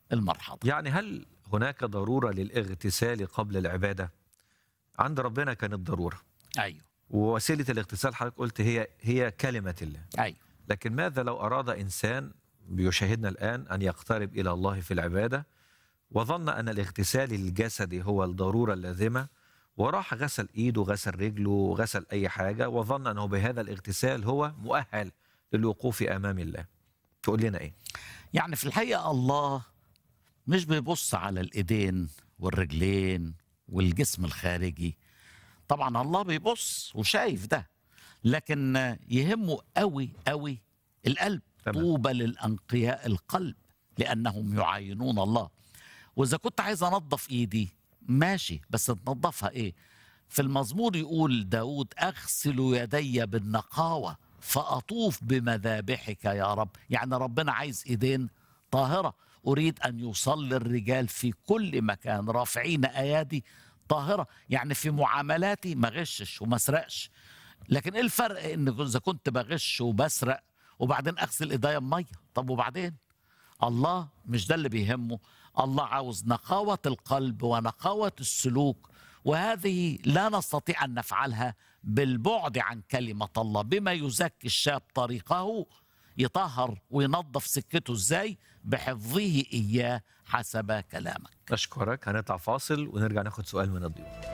المرحله يعني هل هناك ضرورة للاغتسال قبل العبادة؟ عند ربنا كانت ضرورة ايوه ووسيلة الاغتسال حضرتك قلت هي هي كلمة الله ايوه لكن ماذا لو أراد إنسان بيشاهدنا الآن أن يقترب إلى الله في العبادة وظن أن الاغتسال الجسدي هو الضرورة اللازمة وراح غسل إيده غسل رجله غسل أي حاجة وظن أنه بهذا الاغتسال هو مؤهل للوقوف أمام الله تقول لنا إيه؟ يعني في الحقيقه الله مش بيبص على الايدين والرجلين والجسم الخارجي طبعا الله بيبص وشايف ده لكن يهمه قوي قوي القلب تمام. طوبى للانقياء القلب لانهم يعاينون الله واذا كنت عايز انظف ايدي ماشي بس تنظفها ايه في المزمور يقول داود اغسل يدي بالنقاوه فاطوف بمذابحك يا رب يعني ربنا عايز ايدين طاهره اريد ان يصلي الرجال في كل مكان رافعين ايادي طاهره يعني في معاملاتي ما غشش وما اسرقش لكن ايه الفرق ان اذا كنت بغش وبسرق وبعدين اغسل ايديا بميه طب وبعدين الله مش ده اللي بيهمه الله عاوز نقاوة القلب ونقاوة السلوك وهذه لا نستطيع أن نفعلها بالبعد عن كلمة الله بما يزكي الشاب طريقه يطهر وينظف سكته ازاي بحفظه إياه حسب كلامك أشكرك هنطلع فاصل ونرجع ناخد سؤال من الضيوف